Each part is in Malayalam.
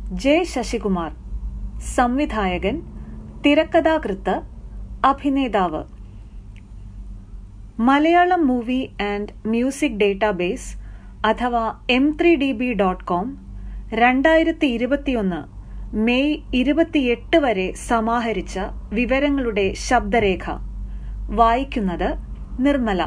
ജെ ശശികുമാർ സംവിധായകൻ തിരക്കഥാകൃത്ത് അഭിനേതാവ് Malayalam movie and music database അഥവാ M three D B dot com രണ്ടായിരത്തി ഇരുപത്തിയൊന്ന് മെയ് ഇരുപത്തിയെട്ട് വരെ സമാഹരിച്ച വിവരങ്ങളുടെ ശബ്ദരേഖ വായിക്കുന്നത് നിർമ്മല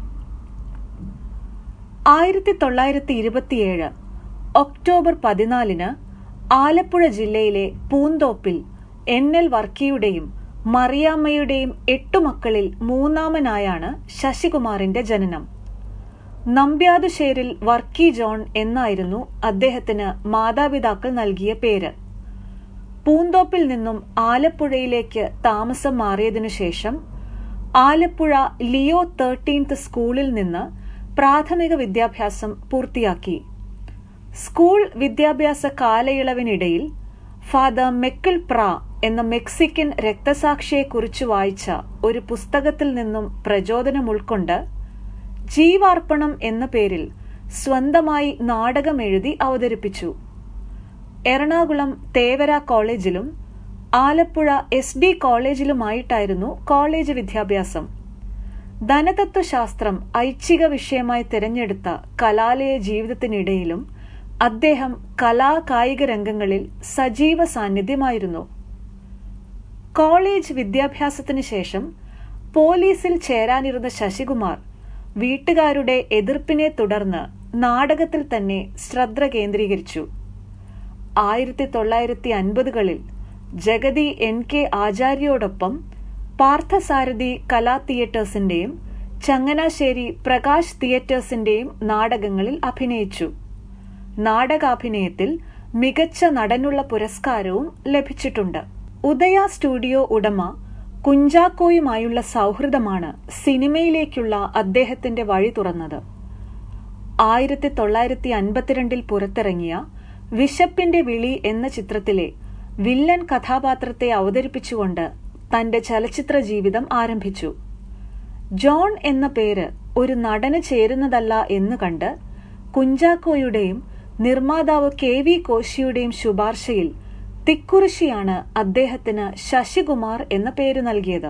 ആയിരത്തി തൊള്ളായിരത്തി ഇരുപത്തിയേഴ് ഒക്ടോബർ പതിനാലിന് ആലപ്പുഴ ജില്ലയിലെ പൂന്തോപ്പിൽ എൻ എൽ വർക്കിയുടെയും മറിയാമ്മയുടെയും എട്ടു മക്കളിൽ മൂന്നാമനായാണ് ശശികുമാറിന്റെ ജനനം നമ്പ്യാതുശേരിൽ വർക്കി ജോൺ എന്നായിരുന്നു അദ്ദേഹത്തിന് മാതാപിതാക്കൾ നൽകിയ പേര് പൂന്തോപ്പിൽ നിന്നും ആലപ്പുഴയിലേക്ക് താമസം മാറിയതിനു ശേഷം ആലപ്പുഴ ലിയോ തേർട്ടീൻത്ത് സ്കൂളിൽ നിന്ന് പ്രാഥമിക വിദ്യാഭ്യാസം പൂർത്തിയാക്കി സ്കൂൾ വിദ്യാഭ്യാസ കാലയളവിനിടയിൽ ഫാദർ മെക്കിൾ പ്രാ എന്ന മെക്സിക്കൻ രക്തസാക്ഷിയെക്കുറിച്ച് വായിച്ച ഒരു പുസ്തകത്തിൽ നിന്നും പ്രചോദനം ഉൾക്കൊണ്ട് ജീവാർപ്പണം എന്ന പേരിൽ സ്വന്തമായി നാടകം എഴുതി അവതരിപ്പിച്ചു എറണാകുളം തേവര കോളേജിലും ആലപ്പുഴ എസ് ഡി കോളേജിലുമായിട്ടായിരുന്നു കോളേജ് വിദ്യാഭ്യാസം ധനതത്വശാസ്ത്രം ഐച്ഛിക വിഷയമായി തിരഞ്ഞെടുത്ത കലാലയ ജീവിതത്തിനിടയിലും അദ്ദേഹം കലാകായിക രംഗങ്ങളിൽ സജീവ സാന്നിധ്യമായിരുന്നു കോളേജ് വിദ്യാഭ്യാസത്തിന് ശേഷം പോലീസിൽ ചേരാനിരുന്ന ശശികുമാർ വീട്ടുകാരുടെ എതിർപ്പിനെ തുടർന്ന് നാടകത്തിൽ തന്നെ ശ്രദ്ധ കേന്ദ്രീകരിച്ചു ആയിരത്തി തൊള്ളായിരത്തി അൻപതുകളിൽ ജഗതി എൻ കെ ആചാര്യോടൊപ്പം പാർത്ഥസാരഥി കലാ തിയേറ്റേഴ്സിന്റെയും ചങ്ങനാശ്ശേരി പ്രകാശ് തിയേറ്റേഴ്സിന്റെയും നാടകങ്ങളിൽ അഭിനയിച്ചു നാടകാഭിനയത്തിൽ മികച്ച നടനുള്ള പുരസ്കാരവും ലഭിച്ചിട്ടുണ്ട് ഉദയ സ്റ്റുഡിയോ ഉടമ കുഞ്ചാക്കോയുമായുള്ള സൗഹൃദമാണ് സിനിമയിലേക്കുള്ള അദ്ദേഹത്തിന്റെ വഴി തുറന്നത് ആയിരത്തി തൊള്ളായിരത്തി അൻപത്തിരണ്ടിൽ പുറത്തിറങ്ങിയ വിശപ്പിന്റെ വിളി എന്ന ചിത്രത്തിലെ വില്ലൻ കഥാപാത്രത്തെ അവതരിപ്പിച്ചുകൊണ്ട് തന്റെ ചലച്ചിത്ര ജീവിതം ആരംഭിച്ചു ജോൺ എന്ന പേര് ഒരു നടന് ചേരുന്നതല്ല എന്ന് കണ്ട് കുഞ്ചാക്കോയുടെയും നിർമ്മാതാവ് കെ വി കോശിയുടെയും ശുപാർശയിൽ തിക്കുറിശിയാണ് അദ്ദേഹത്തിന് ശശികുമാർ എന്ന പേര് നൽകിയത്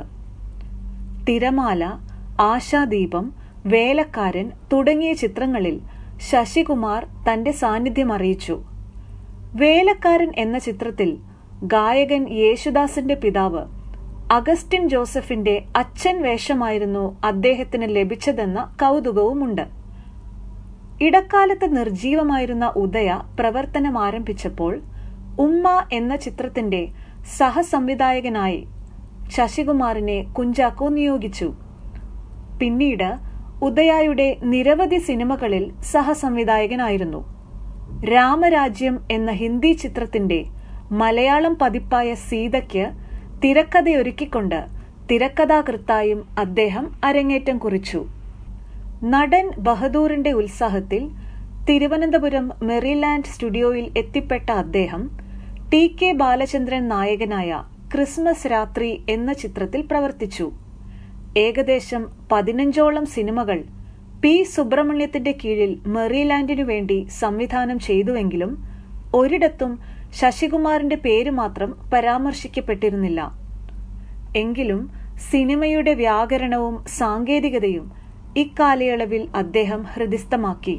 തിരമാല ആശാദീപം വേലക്കാരൻ തുടങ്ങിയ ചിത്രങ്ങളിൽ ശശികുമാർ തന്റെ സാന്നിധ്യം അറിയിച്ചു വേലക്കാരൻ എന്ന ചിത്രത്തിൽ ഗായകൻ യേശുദാസിന്റെ പിതാവ് അഗസ്റ്റിൻ ജോസഫിന്റെ അച്ഛൻ വേഷമായിരുന്നു അദ്ദേഹത്തിന് ലഭിച്ചതെന്ന കൗതുകവുമുണ്ട് ഇടക്കാലത്ത് നിർജീവമായിരുന്ന ഉദയ പ്രവർത്തനം ആരംഭിച്ചപ്പോൾ ഉമ്മ എന്ന ചിത്രത്തിന്റെ സഹസംവിധായകനായി ശശികുമാറിനെ കുഞ്ചാക്കോ നിയോഗിച്ചു പിന്നീട് ഉദയായുടെ നിരവധി സിനിമകളിൽ സഹസംവിധായകനായിരുന്നു രാമരാജ്യം എന്ന ഹിന്ദി ചിത്രത്തിന്റെ മലയാളം പതിപ്പായ സീതയ്ക്ക് തിരക്കഥയൊരുക്കിക്കൊണ്ട് തിരക്കഥാകൃത്തായും അദ്ദേഹം അരങ്ങേറ്റം കുറിച്ചു നടൻ ബഹദൂറിന്റെ ഉത്സാഹത്തിൽ തിരുവനന്തപുരം മെറിലാൻഡ് സ്റ്റുഡിയോയിൽ എത്തിപ്പെട്ട അദ്ദേഹം ടി കെ ബാലചന്ദ്രൻ നായകനായ ക്രിസ്മസ് രാത്രി എന്ന ചിത്രത്തിൽ പ്രവർത്തിച്ചു ഏകദേശം പതിനഞ്ചോളം സിനിമകൾ പി സുബ്രഹ്മണ്യത്തിന്റെ കീഴിൽ മെറിലാൻഡിനു വേണ്ടി സംവിധാനം ചെയ്തുവെങ്കിലും ഒരിടത്തും ശശികുമാറിന്റെ പേര് മാത്രം പരാമർശിക്കപ്പെട്ടിരുന്നില്ല എങ്കിലും സിനിമയുടെ വ്യാകരണവും സാങ്കേതികതയും ഇക്കാലയളവിൽ അദ്ദേഹം ഹൃദിസ്ഥമാക്കി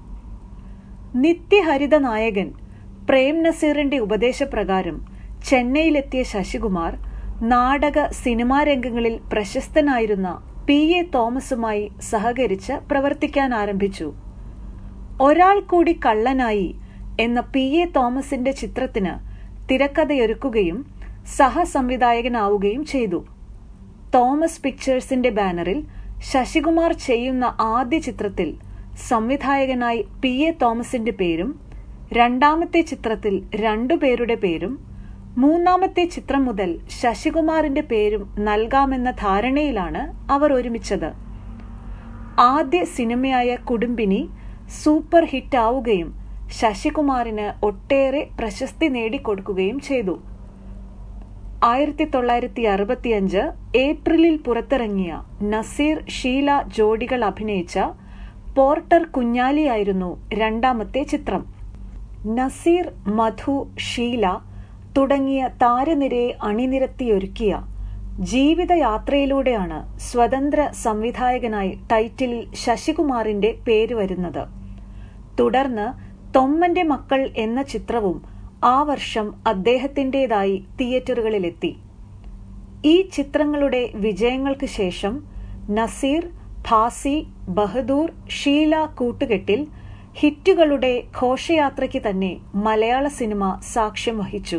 നിത്യഹരിത നായകൻ പ്രേം നസീറിന്റെ ഉപദേശപ്രകാരം ചെന്നൈയിലെത്തിയ ശശികുമാർ നാടക സിനിമാ രംഗങ്ങളിൽ പ്രശസ്തനായിരുന്ന പി എ തോമസുമായി സഹകരിച്ച് പ്രവർത്തിക്കാൻ ആരംഭിച്ചു ഒരാൾ കൂടി കള്ളനായി എന്ന പി എ തോമസിന്റെ ചിത്രത്തിന് തിരക്കഥയൊരുക്കുകയും സഹസംവിധായകനാവുകയും ചെയ്തു തോമസ് പിക്ചേഴ്സിന്റെ ബാനറിൽ ശശികുമാർ ചെയ്യുന്ന ആദ്യ ചിത്രത്തിൽ സംവിധായകനായി പി എ തോമസിന്റെ പേരും രണ്ടാമത്തെ ചിത്രത്തിൽ രണ്ടുപേരുടെ പേരും മൂന്നാമത്തെ ചിത്രം മുതൽ ശശികുമാറിന്റെ പേരും നൽകാമെന്ന ധാരണയിലാണ് അവർ ഒരുമിച്ചത് ആദ്യ സിനിമയായ കുടുംബിനി സൂപ്പർ ഹിറ്റ് ആവുകയും ശശികുമാറിന് ഒട്ടേറെ പ്രശസ്തി നേടിക്കൊടുക്കുകയും ചെയ്തു ആയിരത്തി തൊള്ളായിരത്തി അറുപത്തിയഞ്ച് ഏപ്രിലിൽ പുറത്തിറങ്ങിയ നസീർ ഷീല ജോഡികൾ അഭിനയിച്ച പോർട്ടർ കുഞ്ഞാലിയായിരുന്നു രണ്ടാമത്തെ ചിത്രം നസീർ മധു ഷീല തുടങ്ങിയ താരനിരയെ അണിനിരത്തിയൊരുക്കിയ ജീവിതയാത്രയിലൂടെയാണ് സ്വതന്ത്ര സംവിധായകനായി ടൈറ്റിലിൽ ശശികുമാറിന്റെ പേര് വരുന്നത് തുടർന്ന് തൊമ്മന്റെ മക്കൾ എന്ന ചിത്രവും ആ വർഷം അദ്ദേഹത്തിന്റേതായി തിയേറ്ററുകളിലെത്തി ഈ ചിത്രങ്ങളുടെ വിജയങ്ങൾക്ക് ശേഷം നസീർ ഭാസി ബഹദൂർ ഷീല കൂട്ടുകെട്ടിൽ ഹിറ്റുകളുടെ ഘോഷയാത്രയ്ക്ക് തന്നെ മലയാള സിനിമ സാക്ഷ്യം വഹിച്ചു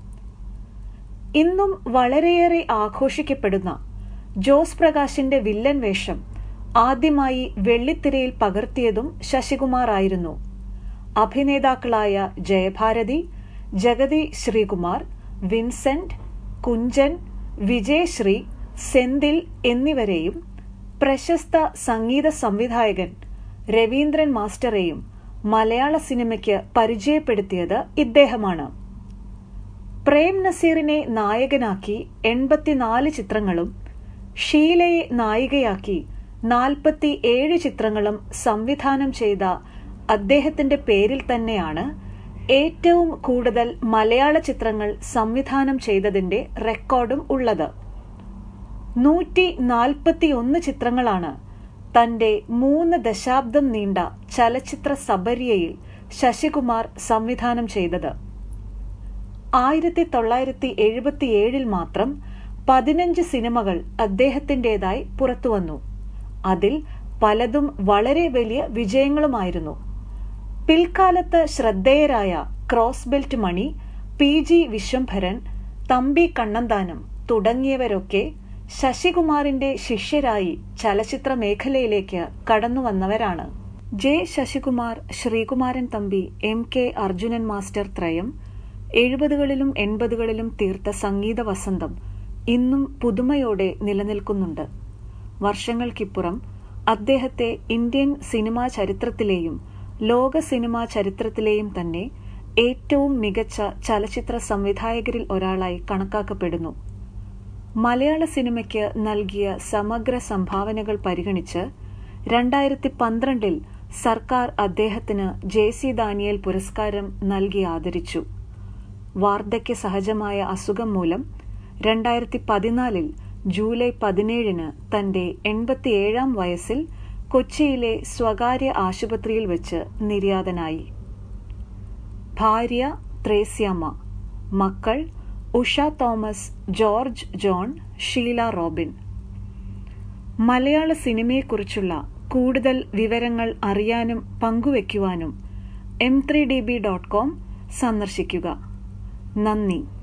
ഇന്നും വളരെയേറെ ആഘോഷിക്കപ്പെടുന്ന ജോസ് പ്രകാശിന്റെ വില്ലൻ വേഷം ആദ്യമായി വെള്ളിത്തിരയിൽ പകർത്തിയതും ശശികുമാർ ആയിരുന്നു അഭിനേതാക്കളായ ജയഭാരതി ജഗതി ശ്രീകുമാർ വിൻസെന്റ് കുഞ്ചൻ വിജയശ്രീ സെന്തിൽ എന്നിവരെയും പ്രശസ്ത സംഗീത സംവിധായകൻ രവീന്ദ്രൻ മാസ്റ്ററെയും മലയാള സിനിമയ്ക്ക് പരിചയപ്പെടുത്തിയത് ഇദ്ദേഹമാണ് പ്രേം നസീറിനെ നായകനാക്കി എൺപത്തിനാല് ചിത്രങ്ങളും ഷീലയെ നായികയാക്കി നാൽപ്പത്തി ഏഴ് ചിത്രങ്ങളും സംവിധാനം ചെയ്ത അദ്ദേഹത്തിന്റെ പേരിൽ തന്നെയാണ് ഏറ്റവും കൂടുതൽ മലയാള ചിത്രങ്ങൾ സംവിധാനം ചെയ്തതിന്റെ റെക്കോർഡും ഉള്ളത് നൂറ്റി നാൽപ്പത്തിയൊന്ന് ചിത്രങ്ങളാണ് തന്റെ മൂന്ന് ദശാബ്ദം നീണ്ട ചലച്ചിത്ര സബരിയയിൽ ശശികുമാർ സംവിധാനം ചെയ്തത് ആയിരത്തി തൊള്ളായിരത്തി എഴുപത്തിയേഴിൽ മാത്രം പതിനഞ്ച് സിനിമകൾ അദ്ദേഹത്തിൻ്റെതായി പുറത്തുവന്നു അതിൽ പലതും വളരെ വലിയ വിജയങ്ങളുമായിരുന്നു പിൽക്കാലത്ത് ശ്രദ്ധേയരായ cross belt Mani P G Viswambharan Thampi Kannanthanam തുടങ്ങിയവരൊക്കെ ശശികുമാറിന്റെ ശിഷ്യരായി ചലച്ചിത്ര മേഖലയിലേക്ക് കടന്നുവന്നവരാണ് J Sasikumar Sreekumaran Thampi M K Arjunan master ത്രയം എഴുപതുകളിലും എൺപതുകളിലും തീർത്ത സംഗീത വസന്തം ഇന്നും പുതുമയോടെ നിലനിൽക്കുന്നുണ്ട് വർഷങ്ങൾക്കിപ്പുറം അദ്ദേഹത്തെ ഇന്ത്യൻ സിനിമാ ചരിത്രത്തിലെയും ലോക സിനിമാ ചരിത്രത്തിലെയും തന്നെ ഏറ്റവും മികച്ച ചലച്ചിത്ര സംവിധായകരിൽ ഒരാളായി കണക്കാക്കപ്പെടുന്നു മലയാള സിനിമയ്ക്ക് നൽകിയ സമഗ്ര സംഭാവനകൾ പരിഗണിച്ച് രണ്ടായിരത്തി പന്ത്രണ്ടിൽ സർക്കാർ അദ്ദേഹത്തിന് ജെ സി ദാനിയേൽ പുരസ്കാരം നൽകി ആദരിച്ചു വാർദ്ധക്യ സഹജമായ അസുഖം മൂലം രണ്ടായിരത്തി പതിനാലിൽ ജൂലൈ പതിനേഴിന് തന്റെ എൺപത്തിയേഴാം വയസ്സിൽ കൊച്ചിയിലെ സ്വകാര്യ ആശുപത്രിയിൽ വെച്ച് നിര്യാതനായി ഭാര്യ ത്രേസ്യാമ്മ മക്കൾ Usha Thomas George John Sheela Robin Malayala സിനിമയെക്കുറിച്ചുള്ള കൂടുതൽ വിവരങ്ങൾ അറിയാനും പങ്കുവയ്ക്കുവാനും M three D B dot com സന്ദർശിക്കുക നന്ദി